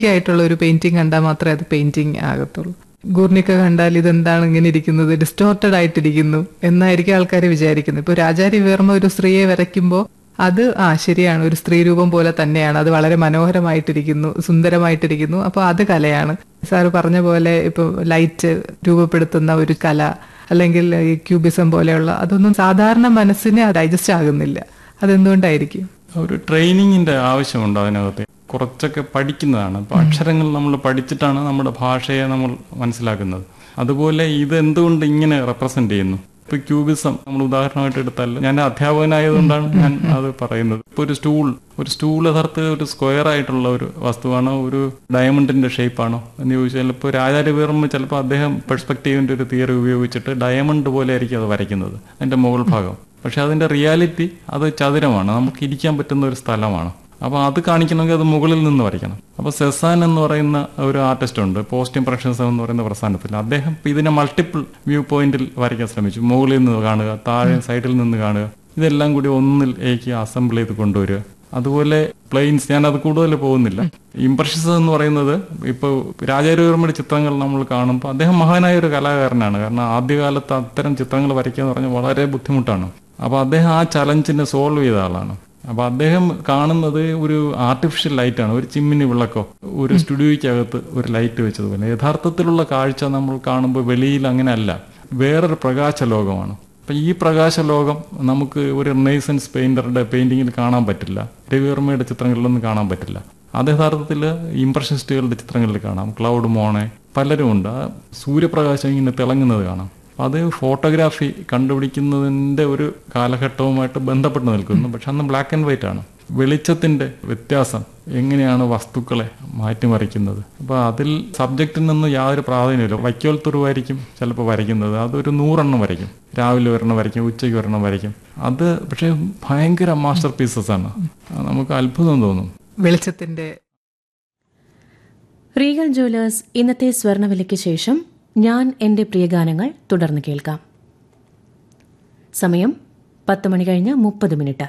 ആയിട്ടുള്ള ഒരു പെയിന്റിങ് കണ്ടാൽ മാത്രമേ അത് പെയിന്റിങ് ആകത്തുള്ളൂ ഗൂർണിക്ക കണ്ടാൽ ഇതെന്താണ് ഇങ്ങനെ ഇരിക്കുന്നത് ഡിസ്റ്റോർട്ടഡ് ആയിട്ടിരിക്കുന്നു എന്നായിരിക്കും ആൾക്കാർ വിചാരിക്കുന്നത് ഇപ്പൊ രാജാരി വേർമ്മ ഒരു സ്ത്രീയെ വരയ്ക്കുമ്പോൾ അത് ആ ശരിയാണ് ഒരു സ്ത്രീ രൂപം പോലെ തന്നെയാണ് അത് വളരെ മനോഹരമായിട്ടിരിക്കുന്നു സുന്ദരമായിട്ടിരിക്കുന്നു അപ്പോൾ അത് കലയാണ് സാറ് പറഞ്ഞ പോലെ ഇപ്പൊ ലൈറ്റ് രൂപപ്പെടുത്തുന്ന ഒരു കല അല്ലെങ്കിൽ ഈ ക്യൂബിസം പോലെയുള്ള അതൊന്നും സാധാരണ മനസ്സിന് ഡൈജസ്റ്റ് ആകുന്നില്ല അതെന്തുകൊണ്ടായിരിക്കും ഒരു ട്രെയിനിങ്ങിന്റെ ആവശ്യമുണ്ട് അതിനകത്ത് കുറച്ചൊക്കെ പഠിക്കുന്നതാണ് ഇപ്പൊ അക്ഷരങ്ങൾ നമ്മൾ പഠിച്ചിട്ടാണ് നമ്മുടെ ഭാഷയെ നമ്മൾ മനസ്സിലാക്കുന്നത് അതുപോലെ ഇത് എന്തുകൊണ്ട് ഇങ്ങനെ റെപ്രസെന്റ് ചെയ്യുന്നു ഇപ്പൊ ക്യൂബിസം നമ്മൾ ഉദാഹരണമായിട്ട് എടുത്താൽ ഞാൻ അധ്യാപകനായതുകൊണ്ടാണ് ഞാൻ അത് പറയുന്നത് ഇപ്പൊ ഒരു സ്റ്റൂൾ ഒരു സ്റ്റൂൾ യഥാർത്ഥ ഒരു സ്ക്വയർ ആയിട്ടുള്ള ഒരു വസ്തുവാണോ ഒരു ഡയമണ്ടിന്റെ ഷേപ്പ് ആണോ എന്ന് ചോദിച്ചാൽ ഇപ്പോൾ രാജാരവിവർമ്മ ചിലപ്പോൾ അദ്ദേഹം പെർസ്പെക്റ്റീവിന്റെ ഒരു തിയറി ഉപയോഗിച്ചിട്ട് ഡയമണ്ട് പോലെ ആയിരിക്കും അത് വരയ്ക്കുന്നത് അതിന്റെ മുകൾ ഭാഗം പക്ഷെ അതിന്റെ റിയാലിറ്റി അത് ചതുരമാണ് നമുക്ക് ഇരിക്കാൻ പറ്റുന്ന ഒരു സ്ഥലമാണ് അപ്പൊ അത് കാണിക്കണമെങ്കിൽ അത് മുകളിൽ നിന്ന് വരയ്ക്കണം അപ്പൊ സെസാൻ എന്ന് പറയുന്ന ഒരു ആർട്ടിസ്റ്റ് ഉണ്ട് പോസ്റ്റ് ഇംപ്രഷൻസ് എന്ന് പറയുന്ന പ്രസ്ഥാനത്തിൽ അദ്ദേഹം ഇതിനെ മൾട്ടിപ്പിൾ വ്യൂ പോയിന്റിൽ വരയ്ക്കാൻ ശ്രമിച്ചു മുകളിൽ നിന്ന് കാണുക താഴെ സൈഡിൽ നിന്ന് കാണുക ഇതെല്ലാം കൂടി ഒന്നിൽ ഏക്ക് അസംബിൾ ചെയ്ത് കൊണ്ടുവരിക അതുപോലെ പ്ലെയിൻസ് ഞാൻ അത് കൂടുതൽ പോകുന്നില്ല ഇംപ്രഷൻസ് എന്ന് പറയുന്നത് ഇപ്പോൾ രാജാരവിവർമ്മയുടെ ചിത്രങ്ങൾ നമ്മൾ കാണുമ്പോൾ അദ്ദേഹം മഹാനായ ഒരു കലാകാരനാണ് കാരണം ആദ്യകാലത്ത് അത്തരം ചിത്രങ്ങൾ വരയ്ക്കുക എന്ന് പറഞ്ഞാൽ വളരെ ബുദ്ധിമുട്ടാണ് അപ്പൊ അദ്ദേഹം ആ ചലഞ്ചിനെ സോൾവ് ചെയ്ത ആളാണ് അപ്പൊ അദ്ദേഹം കാണുന്നത് ഒരു ആർട്ടിഫിഷ്യൽ ലൈറ്റാണ് ഒരു ചിമ്മിനി വിളക്കോ ഒരു സ്റ്റുഡിയോയ്ക്കകത്ത് ഒരു ലൈറ്റ് വെച്ചതുപോലെ യഥാർത്ഥത്തിലുള്ള കാഴ്ച നമ്മൾ കാണുമ്പോൾ വെളിയിൽ അങ്ങനെയല്ല വേറൊരു പ്രകാശ ലോകമാണ് അപ്പൊ ഈ പ്രകാശ ലോകം നമുക്ക് ഒരു റിനൈസൻസ് പെയിന്ററുടെ പെയിന്റിങ്ങിൽ കാണാൻ പറ്റില്ല രവിവർമ്മയുടെ ചിത്രങ്ങളിലൊന്നും കാണാൻ പറ്റില്ല അത് യഥാർത്ഥത്തിൽ ഇംപ്രഷനിസ്റ്റുകളുടെ ചിത്രങ്ങളിൽ കാണാം ക്ലൗഡ് മോണെ പലരും ഉണ്ട് ആ സൂര്യപ്രകാശം ഇങ്ങനെ തിളങ്ങുന്നത് കാണാം അപ്പൊ അത് ഫോട്ടോഗ്രാഫി കണ്ടുപിടിക്കുന്നതിന്റെ ഒരു കാലഘട്ടവുമായിട്ട് ബന്ധപ്പെട്ട് നിൽക്കുന്നു പക്ഷെ അന്ന് ബ്ലാക്ക് ആൻഡ് വൈറ്റ് ആണ് വെളിച്ചത്തിന്റെ വ്യത്യാസം എങ്ങനെയാണ് വസ്തുക്കളെ മാറ്റിമറിക്കുന്നത് അപ്പൊ അതിൽ സബ്ജക്റ്റിൽ നിന്ന് യാതൊരു പ്രാധാന്യമില്ല വൈക്കോൽ തുറുവായിരിക്കും ചിലപ്പോൾ വരയ്ക്കുന്നത് അതൊരു നൂറെണ്ണം വരയ്ക്കും രാവിലെ ഒരെണ്ണം വരയ്ക്കും ഉച്ചയ്ക്ക് ഒരെണ്ണം വരയ്ക്കും അത് പക്ഷേ ഭയങ്കര മാസ്റ്റർ പീസസ് ആണ് നമുക്ക് അത്ഭുതം തോന്നും വെളിച്ചത്തിന്റെ റീഗൽ ജ്വല്ലേഴ്സ് ഇന്നത്തെ സ്വർണവിലയ്ക്ക് ശേഷം ഞാൻ എന്റെ പ്രിയഗാനങ്ങൾ തുടർന്ന് കേൾക്കാം സമയം പത്ത് മണി കഴിഞ്ഞ് മുപ്പത് മിനിറ്റ്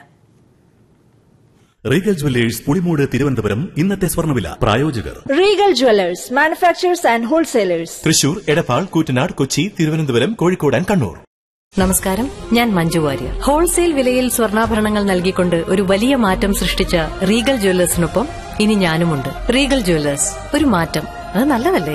റീഗൽ ജുവല്ലേഴ്സ് പുളിമൂട് തിരുവനന്തപുരം ഇന്നത്തെ സ്വർണ്ണവില പ്രായോജകർ Regal Jewelers, manufacturers and wholesalers. Thrissur Edappal Koottanad Kochi Thiruvananthapuram Kozhikode and Kannur നമസ്കാരം ഞാൻ മഞ്ജു വാര്യർ ഹോൾസെയിൽ വിലയിൽ സ്വർണ്ണാഭരണങ്ങൾ നൽകിക്കൊണ്ട് ഒരു വലിയ മാറ്റം സൃഷ്ടിച്ച റീഗൽ ജ്വല്ലേഴ്സിനൊപ്പം ഇനി ഞാനുമുണ്ട് റീഗൽ ജ്വല്ലേഴ്സ് ഒരു മാറ്റം അത് നല്ലതല്ലേ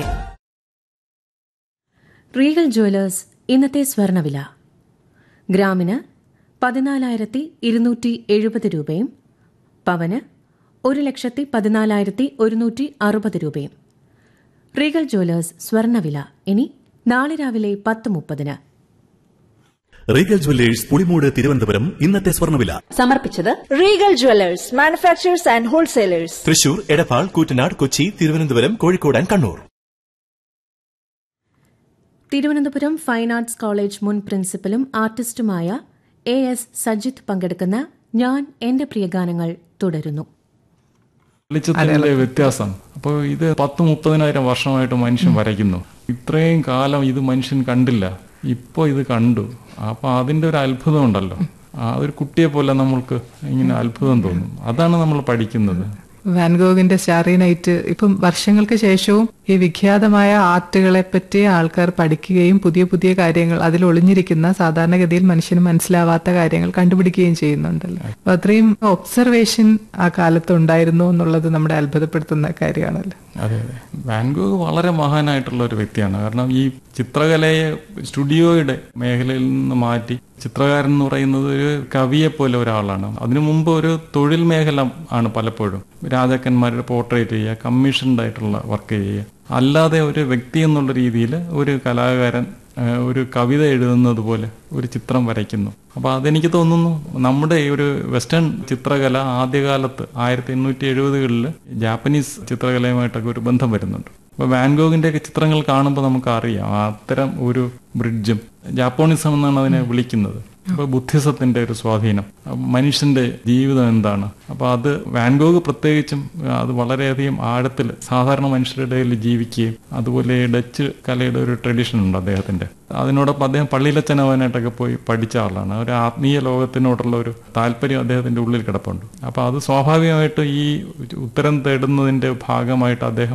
റീഗൽ ജ്വല്ലേഴ്സ് ഇന്നത്തെ സ്വർണവില ഗ്രാമിന് പതിനാലായിരത്തി ഇരുന്നൂറ്റി എഴുപത് രൂപയും പവന് ഒരു ലക്ഷത്തി പതിനാലായിരത്തി ഒരുന്നൂറ്റി അറുപത് രൂപയും റീഗൽ ജ്വല്ലേഴ്സ് സ്വർണവില ഇനി നാളെ രാവിലെ പത്ത് മുപ്പതിന് റീഗൽ ജുവല്ലേഴ്സ് പുളിമൂട് തിരുവനന്തപുരം ഇന്നത്തെ സ്വർണ്ണവില സമർപ്പിച്ചത് Regal Jewelers, manufacturers and wholesalers. Thrissur Edappal Koottanad Kochi Thiruvananthapuram Kozhikode and Kannur Thiruvananthapuram fine arts college മുൻ പ്രിൻസിപ്പലും ആർട്ടിസ്റ്റുമായ എ എസ് സജിത്ത് പങ്കെടുക്കുന്ന ഞാൻ എന്റെ പ്രിയഗാനങ്ങൾ തുടരുന്നു വെളിച്ചത്തിന്റെ വ്യത്യാസം അപ്പോൾ ഇത് പത്ത് മുപ്പതിനായിരം വർഷമായിട്ട് മനുഷ്യൻ വരയ്ക്കുന്നു ഇത്രയും കാലം ഇത് മനുഷ്യൻ കണ്ടില്ല ഇപ്പൊ ഇത് കണ്ടു അപ്പൊ അതിന്റെ ഒരു അത്ഭുതം ഉണ്ടല്ലോ ആ ഒരു കുട്ടിയെ പോലെ നമ്മൾക്ക് ഇങ്ങനെ അത്ഭുതം തോന്നും അതാണ് നമ്മൾ പഠിക്കുന്നത് വാൻഗോഗിന്റെ സ്റ്റാറി നൈറ്റ് ഇപ്പം വർഷങ്ങൾക്ക് ശേഷവും ഈ വിഖ്യാതമായ ആർട്ടുകളെ പറ്റി ആൾക്കാർ പഠിക്കുകയും പുതിയ പുതിയ കാര്യങ്ങൾ അതിൽ ഒളിഞ്ഞിരിക്കുന്ന സാധാരണഗതിയിൽ മനുഷ്യന് മനസ്സിലാവാത്ത കാര്യങ്ങൾ കണ്ടുപിടിക്കുകയും ചെയ്യുന്നുണ്ടല്ലോ അപ്പൊ അത്രയും ഒബ്സർവേഷൻ ആ കാലത്ത് ഉണ്ടായിരുന്നു എന്നുള്ളത് നമ്മുടെ അത്ഭുതപ്പെടുത്തുന്ന കാര്യമാണല്ലോ അതെ അതെ വാൻഗോഗ് വളരെ മഹാനായിട്ടുള്ള ഒരു വ്യക്തിയാണ് കാരണം ഈ ചിത്രകലയെ സ്റ്റുഡിയോയുടെ മേഖലയിൽ നിന്ന് മാറ്റി ചിത്രകാരൻ എന്ന് പറയുന്നത് ഒരു കവിയെ പോലെ ഒരാളാണ് അതിനു മുമ്പ് ഒരു തൊഴിൽ മേഖല ആണ് പലപ്പോഴും രാജാക്കന്മാരുടെ പോർട്രേറ്റ് ചെയ്യുക കമ്മീഷൻഡ് ആയിട്ടുള്ള വർക്ക് ചെയ്യുക അല്ലാതെ ഒരു വ്യക്തി എന്നുള്ള രീതിയിൽ ഒരു കലാകാരൻ ഏഹ്, ഒരു കവിത എഴുതുന്നത് പോലെ ഒരു ചിത്രം വരയ്ക്കുന്നു അപ്പൊ അതെനിക്ക് തോന്നുന്നു നമ്മുടെ ഈ ഒരു വെസ്റ്റേൺ ചിത്രകല ആദ്യകാലത്ത് ആയിരത്തി എണ്ണൂറ്റി എഴുപതുകളിൽ ജാപ്പനീസ് ചിത്രകലയുമായിട്ടൊക്കെ ഒരു ബന്ധം വരുന്നുണ്ട് അപ്പൊ വാൻഗോഗിന്റെ ഒക്കെ ചിത്രങ്ങൾ കാണുമ്പോൾ നമുക്ക് അറിയാം അത്തരം ഒരു ബ്രിഡ്ജും ജാപ്പോണിസം എന്നാണ് അതിനെ വിളിക്കുന്നത് അപ്പൊ ബുദ്ധിസത്തിന്റെ ഒരു സ്വാധീനം അപ്പൊ മനുഷ്യന്റെ ജീവിതം എന്താണ് അപ്പൊ അത് വാൻഗോഗ് പ്രത്യേകിച്ചും അത് വളരെയധികം ആഴത്തിൽ സാധാരണ മനുഷ്യരുടെ ഇടയിൽ ജീവിക്കുകയും അതുപോലെ ഡച്ച് കലയുടെ ഒരു ട്രഡീഷൻ ഉണ്ട് അദ്ദേഹത്തിന്റെ അതിനോടൊപ്പം അദ്ദേഹം പള്ളിയിലച്ചനാവാനായിട്ടൊക്കെ പോയി പഠിച്ച ആളാണ് ഒരു ആത്മീയ ലോകത്തിനോടുള്ള ഒരു താല്പര്യം അദ്ദേഹത്തിന്റെ ഉള്ളിൽ കിടപ്പുണ്ട് അപ്പൊ അത് സ്വാഭാവികമായിട്ട് ഈ ഉത്തരം തേടുന്നതിന്റെ ഭാഗമായിട്ട് അദ്ദേഹം